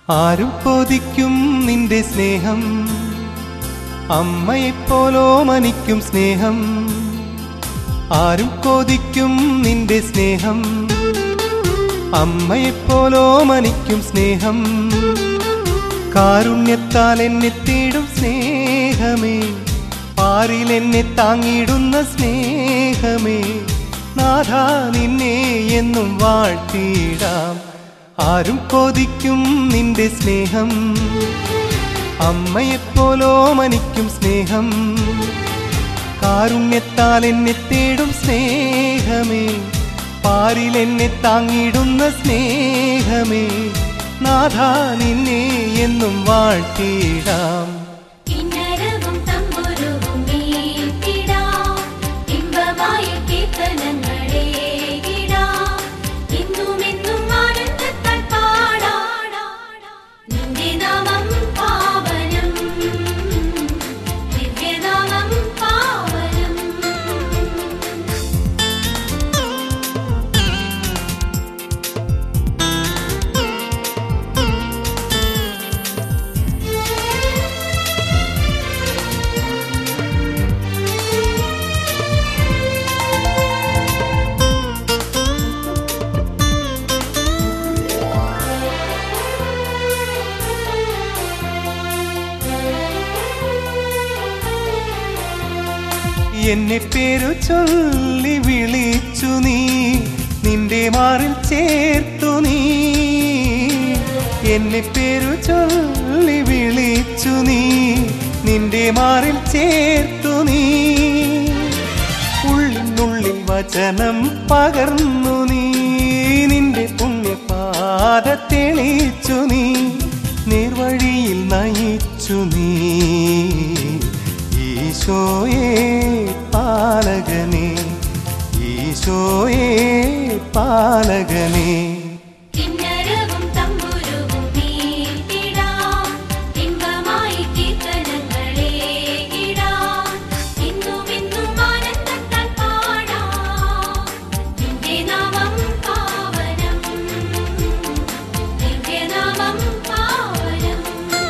ആരും കൊതിക്കും നിന്റെ സ്നേഹം അമ്മയെപ്പോലോ മനിക്കും സ്നേഹം ആരും കൊതിക്കും നിന്റെ സ്നേഹം അമ്മയെപ്പോലോ മനിക്കും സ്നേഹം കാരുണ്യത്താൽ എന്നെ തേടും സ്നേഹമേ പാരിൽ എന്നെ താങ്ങിടുന്ന സ്നേഹമേ നാഥ നിന്നെ എന്നും വാഴ്ത്തിയിടാം ആരും കൊതിക്കും നിന്റെ സ്നേഹം അമ്മയെപ്പോലോ മനിക്കും സ്നേഹം കാരുണ്യത്താൽ എന്നെ തേടും സ്നേഹമേ പാരിൽ എന്നെ താങ്ങിടുന്ന സ്നേഹമേ നാഥ നിന്നെ എന്നും വാഴ്ത്തിയിടാം കിന്നരവും തമ്പുരുവും മീട്ടിടാം ഇമ്പമായ കീർത്തനങ്ങളേകിടാം ഇന്നുമെന്നും ആനന്ദത്താൽ പാടാം നിന്റെ നാമം പാവനം ദിവ്യനാമം പാവനം എന്നെ പേരു ചൊല്ലി വിളിച്ചു നീ നിന്റെ മാറിൽ ചേർത്തു നീ എന്നെ പേരു ചൊല്ലി വിളിച്ചു നീ നിന്റെ മാറിൽ ചേർത്തു നീ ഉള്ളിനുള്ളിൽ വചനം പകർന്നു നീ നിന്റെ പുണ്യപാത തെളിച്ചു നീ നേർവഴിയിൽ നയിച്ചു നീ ഈശോയെ പാലകനെ ഈശോയെ പാലകനെ കിന്നരവും തമ്പുരുവും മീട്ടിടാം ഇമ്പമായി കീർത്തനങ്ങളേകിടാം ഇന്നുമെന്നും ആനന്ദത്താൽ പാടാം നിന്റെ നാമം പാവനം ദിവ്യനാമം പാവനം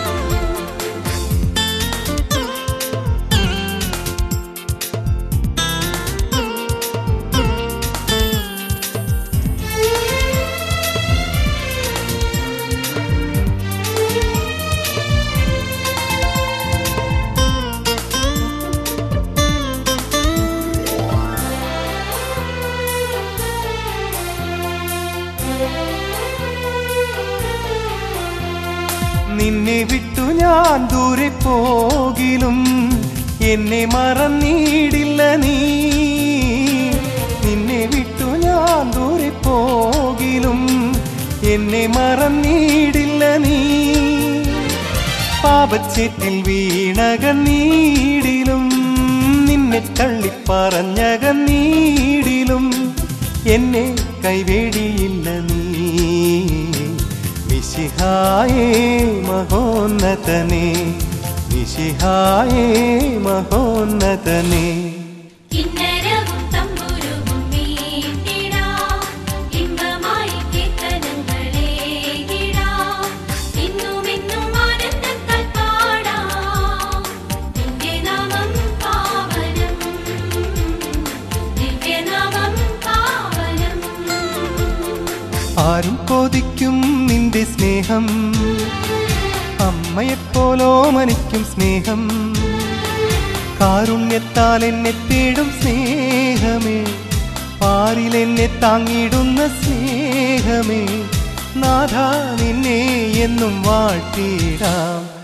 നിന്നെ വിട്ടു ഞാൻ ദൂരെ പോകിലും എന്നെ മറന്നിടില്ല നീ നിന്നെ വിട്ടു ഞാൻ ദൂരെ പോകിലും എന്നെ മറന്നിടില്ല നീ പാപച്ചേറ്റിൽ വീണകന്നീടിലും നിന്നെ തള്ളിപ്പറഞ്ഞകന്നീടിലും എന്നെ കൈവേടിയില്ല നീ നിശിഹായേ മഹോന്നതനെ നിശിഹായേ മഹോന്നതനെ കിന്നരവും തമ്പുരുവും മീട്ടിടാം ഇമ്പമായി കീർത്തനങ്ങളേകിടാം ഇന്നുമെന്നും ആനന്ദത്താൽ പാടാം നിന്റെ നാമം പാവനം ദിവ്യനാമം പാവനം ആരും കൊതിക്കും നിന്റെ സ്നേഹം അമ്മയെപ്പോലോ മനിക്കും സ്നേഹം കാരുണ്യത്താൽ എന്നെ തേടും സ്നേഹമേ പാരിൽ എന്നെ താങ്ങിടുന്ന സ്നേഹമേ നാഥ നിന്നെ എന്നും വാഴ്ത്തിയിടാം